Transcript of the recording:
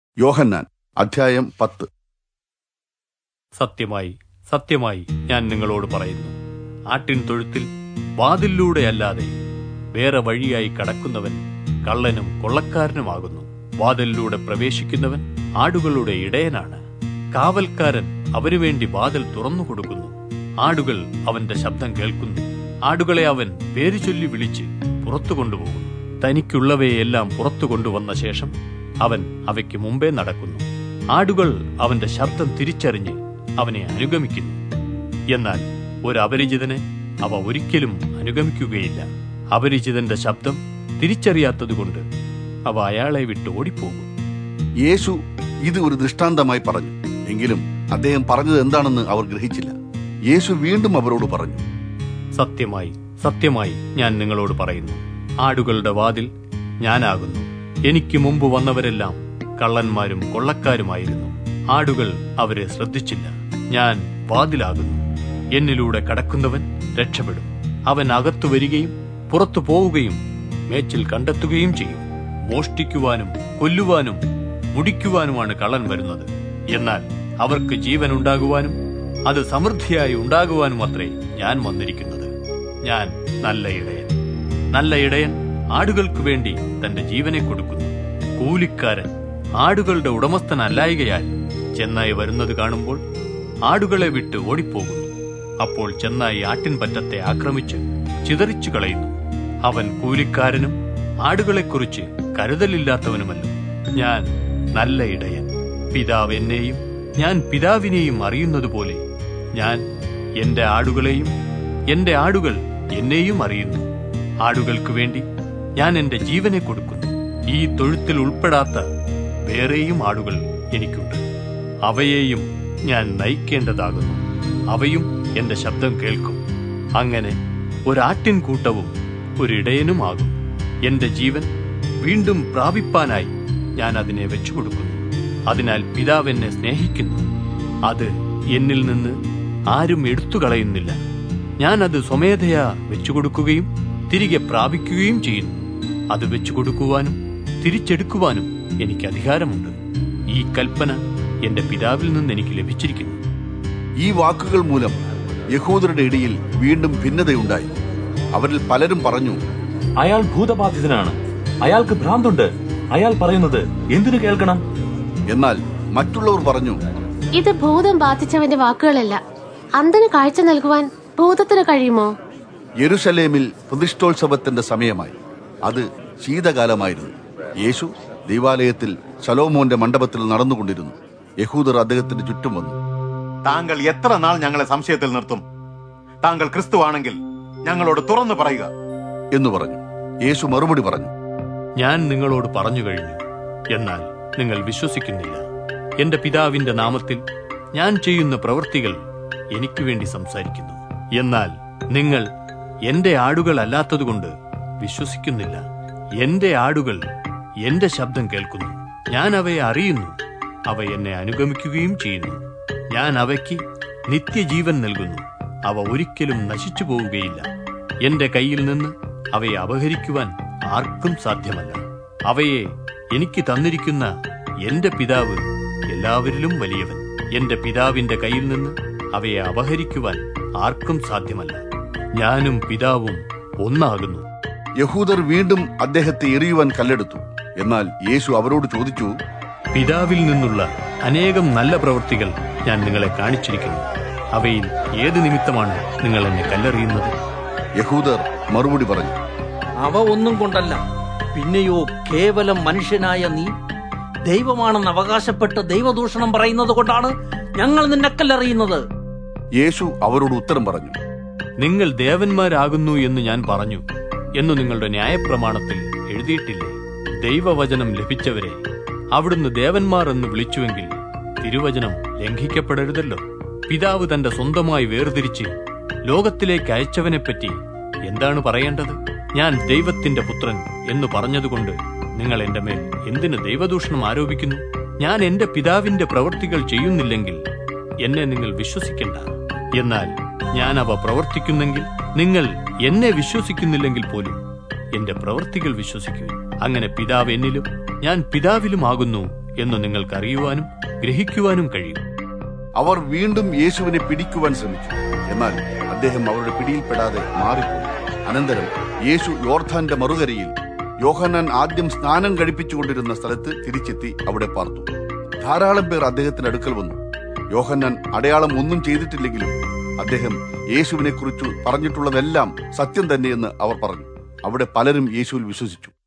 യോഹന്നാൻ അധ്യായം പത്ത് സത്യമായി സത്യമായി ഞാൻ നിങ്ങളോട് പറയുന്നു ആട്ടിൻ തൊഴുത്തിൽ വാതിലിലൂടെയല്ലാതെ വേറെ വഴിയായി കടക്കുന്നവൻ കള്ളനും കൊള്ളക്കാരനുമാകുന്നു വാതിലിലൂടെ പ്രവേശിക്കുന്നവൻ ആടുകളുടെ ഇടയനാണ് കാവൽക്കാരൻ അവനു വേണ്ടി വാതിൽ തുറന്നു കൊടുക്കുന്നു ആടുകൾ അവന്റെ ശബ്ദം കേൾക്കുന്നു ആടുകളെ അവൻ പേര് ചൊല്ലി വിളിച്ച് പുറത്തു കൊണ്ടുപോകുന്നു തനിക്കുള്ളവയെല്ലാം പുറത്തു കൊണ്ടുവന്ന ശേഷം അവൻ അവയ്ക്ക് മുമ്പേ നടക്കുന്നു ആടുകൾ അവന്റെ ശബ്ദം തിരിച്ചറിഞ്ഞ് അവനെ അനുഗമിക്കുന്നു എന്നാൽ ഒരു അപരിചിതനെ അവ ഒരിക്കലും അനുഗമിക്കുകയില്ല അപരിചിതന്റെ ശബ്ദം തിരിച്ചറിയാത്തതുകൊണ്ട് അവ അയാളെ വിട്ട് ഓടിപ്പോകും യേശു ഇത് ഒരു ദൃഷ്ടാന്തമായി പറഞ്ഞു എങ്കിലും അദ്ദേഹം പറഞ്ഞത് എന്താണെന്ന് അവർ ഗ്രഹിച്ചില്ല യേശു വീണ്ടും അവരോട് പറഞ്ഞു സത്യമായി സത്യമായി ഞാൻ നിങ്ങളോട് പറയുന്നു ആടുകളുടെ വാതിൽ ഞാനാകുന്നു എനിക്ക് മുമ്പ് വന്നവരെല്ലാം കള്ളന്മാരും കൊള്ളക്കാരുമായിരുന്നു ആടുകൾ അവരെ ശ്രദ്ധിച്ചില്ല ഞാൻ വാതിലാകുന്നു എന്നിലൂടെ കടക്കുന്നവൻ രക്ഷപ്പെടും അവൻ അകത്തു വരികയും പുറത്തു പോവുകയും മേച്ചിൽ കണ്ടെത്തുകയും ചെയ്യും മോഷ്ടിക്കുവാനും കൊല്ലുവാനും മുടിക്കുവാനുമാണ് കള്ളൻ വരുന്നത് എന്നാൽ അവർക്ക് ജീവൻ ഉണ്ടാകുവാനും അത് സമൃദ്ധിയായി ഉണ്ടാകുവാനും അത്രേ ഞാൻ വന്നിരിക്കുന്നത് ഞാൻ നല്ല ഇടയൻ നല്ല ഇടയൻ ആടുകൾക്ക് വേണ്ടി തന്റെ ജീവനെ കൊടുക്കുന്നു കൂലിക്കാരൻ ആടുകളുടെ ഉടമസ്ഥനല്ലായികയാൽ ചെന്നായി വരുന്നത് കാണുമ്പോൾ ആടുകളെ വിട്ട് ഓടിപ്പോകുന്നു അപ്പോൾ ചെന്നായി ആട്ടിൻപറ്റത്തെ ആക്രമിച്ച് ചിതറിച്ചു കളയുന്നു അവൻ കൂലിക്കാരനും ആടുകളെക്കുറിച്ച് കരുതലില്ലാത്തവനുമല്ലോ ഞാൻ നല്ല ഇടയൻ പിതാവ് എന്നെയും ഞാൻ പിതാവിനെയും അറിയുന്നതുപോലെ ഞാൻ എന്റെ ആടുകളെയും എന്റെ ആടുകൾ എന്നെയും അറിയുന്നു ആടുകൾക്ക് വേണ്ടി ഞാൻ എന്റെ ജീവനെ കൊടുക്കുന്നു ഈ തൊഴുത്തിൽ ഉൾപ്പെടാത്ത വേറെയും ആടുകൾ എനിക്കുണ്ട് അവയെയും ഞാൻ നയിക്കേണ്ടതാകുന്നു അവയും എന്റെ ശബ്ദം കേൾക്കും അങ്ങനെ ഒരാട്ടിൻ കൂട്ടവും ഒരിടയനുമാകും എന്റെ ജീവൻ വീണ്ടും പ്രാപിപ്പാനായി ഞാൻ അതിനെ വെച്ചുകൊടുക്കുന്നു അതിനാൽ പിതാവ് എന്നെ സ്നേഹിക്കുന്നു അത് എന്നിൽ നിന്ന് ആരും എടുത്തു കളയുന്നില്ല ഞാൻ അത് സ്വമേധയാ വെച്ചുകൊടുക്കുകയും തിരികെ പ്രാപിക്കുകയും ചെയ്യുന്നു അത് വെച്ചുകൊടുക്കുവാനും തിരിച്ചെടുക്കുവാനും എനിക്ക് അധികാരമുണ്ട് ഈ കൽപ്പന എന്റെ പിതാവിൽ നിന്ന് എനിക്ക് ലഭിച്ചിരിക്കുന്നു ഈ വാക്കുകൾ മൂലം യഹൂദരുടെ ഇടയിൽ വീണ്ടും ഭിന്നതയുണ്ടായി അവരിൽ പലരും പറഞ്ഞു അയാൾ ഭൂതബാധിതനാണ് അയാൾക്ക് ഭ്രാന്തുണ്ട് അയാൾ പറയുന്നത് എന്തിനു കേൾക്കണം എന്നാൽ മറ്റുള്ളവർ പറഞ്ഞു ഇത് ഭൂതം ബാധിച്ചവന്റെ വാക്കുകളല്ല അന്തന് കാഴ്ച നൽകുവാൻ ഭൂതത്തിന് കഴിയുമോ യെരുശലേമിൽ പ്രതിഷ്ഠോത്സവത്തിന്റെ സമയമായി അത് ശീതകാലമായിരുന്നു യേശു ദൈവാലയത്തിൽ ശലോമോന്റെ മണ്ഡപത്തിൽ നടന്നുകൊണ്ടിരുന്നു യഹൂദർ അദ്ദേഹത്തിന് ചുറ്റും വന്നു താങ്കൾ എത്ര നാൾ ഞങ്ങളെ സംശയത്തിൽ നിർത്തും താങ്കൾ ക്രിസ്തുവാണെങ്കിൽ ഞങ്ങളോട് തുറന്നു പറയുക എന്ന് പറഞ്ഞു യേശു മറുപടി പറഞ്ഞു ഞാൻ നിങ്ങളോട് പറഞ്ഞു കഴിഞ്ഞു എന്നാൽ നിങ്ങൾ വിശ്വസിക്കുന്നില്ല എന്റെ പിതാവിന്റെ നാമത്തിൽ ഞാൻ ചെയ്യുന്ന പ്രവൃത്തികൾ എനിക്ക് വേണ്ടി സംസാരിക്കുന്നു എന്നാൽ നിങ്ങൾ എന്റെ ആടുകളല്ലാത്തതുകൊണ്ട് വിശ്വസിക്കുന്നില്ല എന്റെ ആടുകൾ എന്റെ ശബ്ദം കേൾക്കുന്നു ഞാൻ അവയെ അറിയുന്നു അവ എന്നെ അനുഗമിക്കുകയും ചെയ്യുന്നു ഞാൻ അവയ്ക്ക് നിത്യജീവൻ നൽകുന്നു അവ ഒരിക്കലും നശിച്ചു പോവുകയില്ല എന്റെ കയ്യിൽ നിന്ന് അവയെ അപഹരിക്കുവാൻ ആർക്കും സാധ്യമല്ല അവയെ എനിക്ക് തന്നിരിക്കുന്ന എന്റെ പിതാവ് എല്ലാവരിലും വലിയവൻ എന്റെ പിതാവിന്റെ കയ്യിൽ നിന്ന് അവയെ അപഹരിക്കുവാൻ ആർക്കും സാധ്യമല്ല ഞാനും പിതാവും ഒന്നാകുന്നു യഹൂദർ വീണ്ടും അദ്ദേഹത്തെ എറിയുവാൻ കല്ലെടുത്തു എന്നാൽ യേശു അവരോട് ചോദിച്ചു പിതാവിൽ നിന്നുള്ള അനേകം നല്ല പ്രവൃത്തികൾ ഞാൻ നിങ്ങളെ കാണിച്ചിരിക്കുന്നു അവയിൽ ഏത് നിമിത്തമാണ് നിങ്ങൾ എന്നെ കല്ലെറിയുന്നത് യഹൂദർ മറുപടി പറഞ്ഞു അവ ഒന്നും കൊണ്ടല്ല പിന്നെയോ കേവലം മനുഷ്യനായ നീ ദൈവമാണെന്ന് അവകാശപ്പെട്ട് ദൈവദൂഷണം പറയുന്നത് കൊണ്ടാണ് ഞങ്ങൾ നിന്നെ കല്ലെറിയുന്നത് യേശു അവരോട് ഉത്തരം പറഞ്ഞു നിങ്ങൾ ദേവന്മാരാകുന്നു എന്ന് ഞാൻ പറഞ്ഞു എന്ന് നിങ്ങളുടെ ന്യായപ്രമാണത്തിൽ എഴുതിയിട്ടില്ലേ ദൈവവചനം ലഭിച്ചവരെ അവിടുന്ന് ദേവന്മാർ എന്ന് വിളിച്ചുവെങ്കിൽ തിരുവചനം ലംഘിക്കപ്പെടരുതല്ലോ പിതാവ് തന്റെ സ്വന്തമായി വേർതിരിച്ച് ലോകത്തിലേക്ക് അയച്ചവനെപ്പറ്റി എന്താണ് പറയേണ്ടത് ഞാൻ ദൈവത്തിന്റെ പുത്രൻ എന്ന് പറഞ്ഞതുകൊണ്ട് നിങ്ങൾ എന്റെ മേൽ എന്തിന് ദൈവദൂഷണം ആരോപിക്കുന്നു ഞാൻ എന്റെ പിതാവിന്റെ പ്രവൃത്തികൾ ചെയ്യുന്നില്ലെങ്കിൽ എന്നെ നിങ്ങൾ വിശ്വസിക്കണ്ട എന്നാൽ ഞാൻ അവ പ്രവർത്തിക്കുന്നെങ്കിൽ നിങ്ങൾ എന്നെ വിശ്വസിക്കുന്നില്ലെങ്കിൽ പോലും എന്റെ പ്രവൃത്തികൾ വിശ്വസിക്കുവിൻ അങ്ങനെ പിതാവ് എന്നിലും ഞാൻ പിതാവിലുമാകുന്നു എന്ന് നിങ്ങൾക്ക് അറിയുവാനും ഗ്രഹിക്കുവാനും കഴിയും അവർ വീണ്ടും യേശുവിനെ പിടിക്കുവാൻ ശ്രമിച്ചു എന്നാൽ അദ്ദേഹം അവരുടെ പിടിയിൽപ്പെടാതെ മാറിപ്പോയി അനന്തരം യേശു യോർധാന്റെ മറുകരയിൽ യോഹന്നാൻ ആദ്യം സ്നാനം കഴിപ്പിച്ചുകൊണ്ടിരുന്ന സ്ഥലത്ത് തിരിച്ചെത്തി അവിടെ പാർത്തു ധാരാളം പേർ അദ്ദേഹത്തിന്റെ അടുക്കൽ വന്നു യോഹന്നാൻ അടയാളം ഒന്നും ചെയ്തിട്ടില്ലെങ്കിലും അദ്ദേഹം യേശുവിനെ കുറിച്ച് പറഞ്ഞിട്ടുള്ളതെല്ലാം സത്യം തന്നെയെന്ന് അവർ പറഞ്ഞു അവിടെ പലരും യേശുവിൽ വിശ്വസിച്ചു